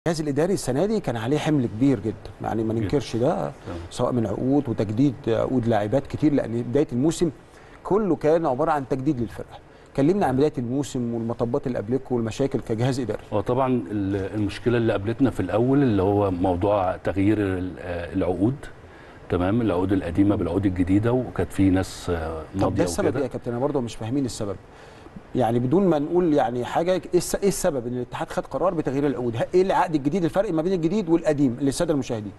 الجهاز الاداري السنه دي كان عليه حمل كبير جدا يعني ما ننكرش ده سواء من عقود وتجديد عقود لاعبات كتير لان بدايه الموسم كله كان عباره عن تجديد للفرقه كلمنا عن بدايه الموسم والمطبات اللي قابلتكم والمشاكل كجهاز اداري هو طبعا ال- المشكله اللي قابلتنا في الاول اللي هو موضوع تغيير ال- آه، العقود تمام العقود القديمه بالعقود الجديده وكانت في ناس آه، طب ده ماضيه السبب ايه وكده يا كابتن انا برضه مش فاهمين السبب يعني بدون ما نقول يعني حاجه ايه الس- إيه السبب ان الاتحاد خد قرار بتغيير العقود ه- ايه العقد الجديد الفرق ما بين الجديد والقديم للساده المشاهدين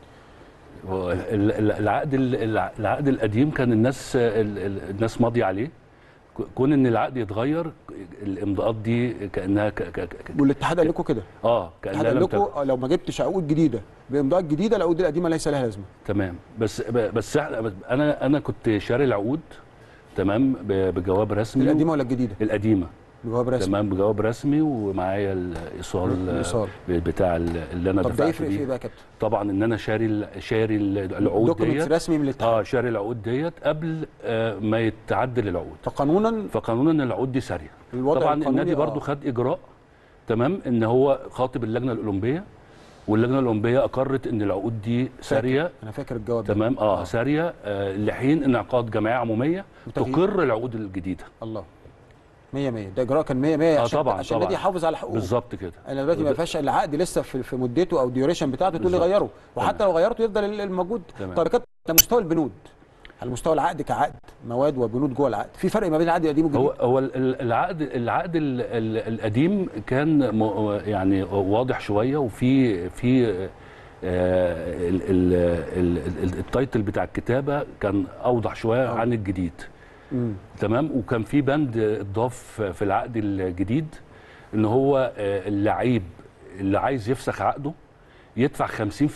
هو ال- ال- العقد ال- الع- العقد القديم كان الناس ال- ال- الناس ماضيه عليه ك- كون ان العقد يتغير الامضاءات دي كانها ك ك ك والاتحاد قال لكم كده اه الاتحاد كانها قال لم لكم تكن لو ما جبتش عقود جديده بامضاءات جديده العقود القديمه ليس لها لازمه تمام بس ب- بس إحنا- انا انا كنت شاري العقود تمام ب- بجواب رسمي القديمه ولا الجديده القديمه بجواب رسمي تمام بجواب رسمي ومعايا الايصال الإيصال. بتاع ال- اللي انا طب ده دفعت يفرق في ايه بيه بقى يا كابتن طبعا ان انا شاري ال- شاري ال- العقود دوكيومنتس ديت رسمي من الاتحاد اه شاري العقود ديت قبل آه ما يتعدل العقود فقانونا فقانونا العقود دي ساريه الوضع طبعا القانوني النادي برضو آه. خد اجراء تمام ان هو خاطب اللجنه الاولمبيه واللجنه الاولمبيه اقرت ان العقود دي ساريه انا فاكر الجواب ده تمام اه ساريه آه لحين انعقاد جمعيه عموميه وتغيير. تقر العقود الجديده الله 100 100 ده اجراء كان 100 100 آه عشان طبعا، عشان طبعا. النادي يحافظ على حقوقه بالظبط كده انا دلوقتي ما فيهاش العقد لسه في في مدته او الديوريشن بتاعته تقول لي بالظبط. غيره وحتى لو غيرته يفضل ال- الموجود تمام. طب يا كابتن على مستوى البنود على مستوى العقد كعقد مواد وبنود جوه العقد في فرق ما بين العقد القديم والجديد هو هو ال- ال- العقد العقد ال- ال- القديم كان م- يعني واضح شويه وفي في آه، ال- ال- ال- ال- التايتل بتاع الكتابه كان اوضح شويه آه. عن الجديد مم. تمام وكان في بند اتضاف في العقد الجديد ان هو آه، اللعيب اللي عايز يفسخ عقده يدفع 50%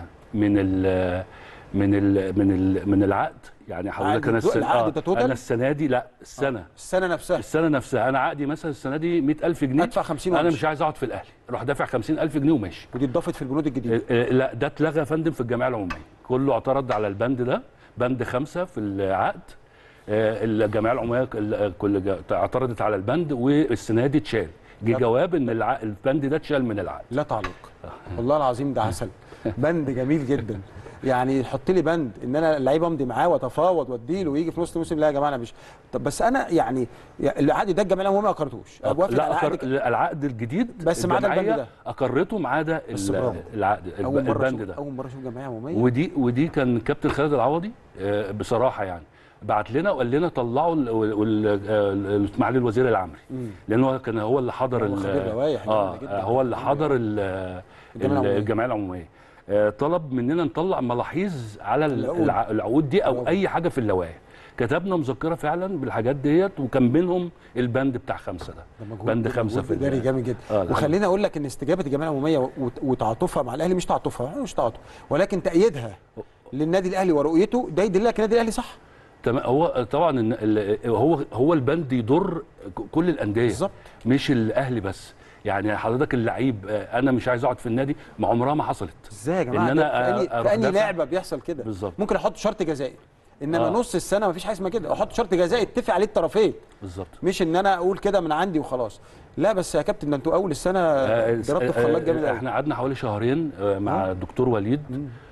من ال من ال من ال من العقد يعني حضرتك انا الدو- السنه العقد ده توتال؟ انا السنه دي لا السنه السنه نفسها السنه نفسها انا عقدي مثلا السنه دي 100000 جنيه ادفع 50 انا وامشي. مش عايز اقعد في الاهلي اروح دافع 50000 جنيه وماشي ودي اتضافت في البنود الجديده آه، آه، لا ده اتلغى يا فندم في الجمعيه العموميه كله اعترض على البند ده بند خمسة في العقد آه، الجمعيه العموميه كل- كل جا- اعترضت على البند والسنه دي اتشال جه لا. جواب ان الع- البند ده اتشال من العقد لا تعليق والله العظيم ده عسل بند جميل جدا يعني يحط لي بند ان انا اللعيب امضي معاه واتفاوض واديله ويجي في نص الموسم لا يا جماعه انا مش طب بس انا يعني العقد ده الجمعيه العموميه ما اقرتوش أوافق لا على أقر... العقد لا، العقد الجديد بس ما عدا البند الجمعية ده. اقرته ما عدا بس ال- برافو. العقد اول مره البند اشوف ده اول مره اشوف جمعيه عموميه ودي ودي كان كابتن خالد العوضي آه، بصراحه يعني بعت لنا وقال لنا طلعوا ال- وال- وال- آه، معالي الوزير العمري مم. لان هو كان هو اللي حضر هو ال- خبير روايح اه جامد جدا. هو اللي حضر ال- الجمعية ال- العمومية. الجمعيه العموميه آه، طلب مننا نطلع ملاحظ على ال- العقود. الع- العقود دي او العقود. اي حاجه في اللوائح كتبنا مذكره فعلا بالحاجات ديت وكان بينهم البند بتاع خمسه ده ده مجهود بند ده خمسه مجهود في ال- اداري جامد جدا آه، الحمد وخليني اقول لك ان استجابه الجمعيه العموميه وت- وتعاطفها مع الاهلي مش تعاطفها مش تعاطف ولكن تأييدها للنادي الاهلي ورؤيته ده يدل لك النادي الاهلي صح تمام هو طبعا إن ال- هو هو البند يضر كل الانديه بالظبط. مش الاهلي بس يعني حضرتك اللعيب آه، انا مش عايز اقعد في النادي ما عمرها ما حصلت ازاي يا جماعه إن أنا ده في أ- أنهي- أروح في انهي دافع؟ لعبه بيحصل كده بالظبط. ممكن احط شرط جزائي انما آه. نص السنه مفيش حاجه اسمها كده احط شرط جزائي اتفق عليه الطرفين بالظبط مش ان انا اقول كده من عندي وخلاص لا بس يا كابتن ده انتوا اول السنه آه، ضربتوا في آه، خلاط جامد قوي احنا قعدنا حوالي شهرين آه، مع الدكتور وليد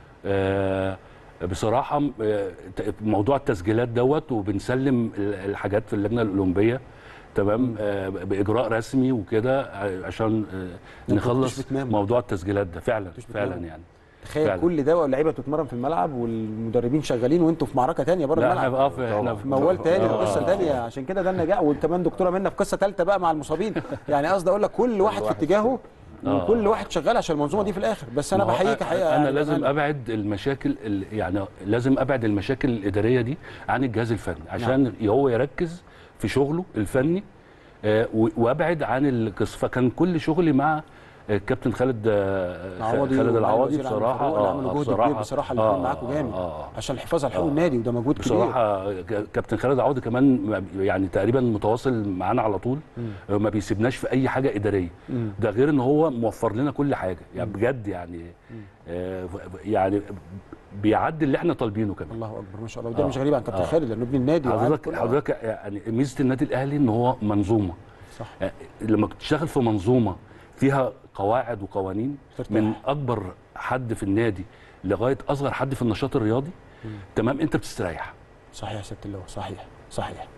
آه، بصراحه آه، ت- موضوع التسجيلات دوت وبنسلم ال- الحاجات في اللجنه الاولمبيه تمام آه، باجراء رسمي وكده آه، عشان آه، كنتوش نخلص بتناموا. موضوع التسجيلات ده فعلا كنتوش فعلا بتناموا. يعني تخيل فعلا. كل ده واللعيبه بتتمرن في الملعب والمدربين شغالين وانتوا في معركه تانية بره لا الملعب احنا اه في- احنا في موال تاني آه، وقصه آه، تانية عشان كده ده النجاح وكمان دكتوره منا في قصه ثالثه بقى مع المصابين يعني قصدي اقول لك كل واحد في اتجاهه آه. وكل واحد شغال عشان المنظومه دي في الاخر بس انا ما هو بحييك حقيقه انا يعني لازم بأمانة. ابعد المشاكل ال- يعني لازم ابعد المشاكل الاداريه دي عن الجهاز الفني عشان هو يركز في شغله الفني آه، و- وابعد عن القصه فكان كل شغلي مع الكابتن خالد آه، عوضي خالد ومعالي العوضي الوزير عبد بصراحه الفاروق اللي عملوا جهد كبير بصراحه الاثنين آه، معاكم جامد آه، آه. عشان الحفاظ على حقوق آه. النادي وده مجهود كبير بصراحه ك- كابتن خالد العوضي كمان يعني تقريبا متواصل معانا على طول آه، ما بيسيبناش في اي حاجه اداريه مم. ده غير ان هو موفر لنا كل حاجه يعني بجد يعني آه، ف- يعني بيعدي اللي احنا طالبينه كمان الله اكبر ما شاء الله وده آه. مش غريب عن كابتن آه. خالد لانه ابن النادي وعارف حضرتك كل- حضرتك يعني ميزه النادي الاهلي ان هو منظومه صح آه، لما تشتغل في منظومه فيها قواعد وقوانين ترتاح. من اكبر حد في النادي لغايه اصغر حد في النشاط الرياضي تمام انت بتستريح صحيح يا سياده اللواء صحيح صحيح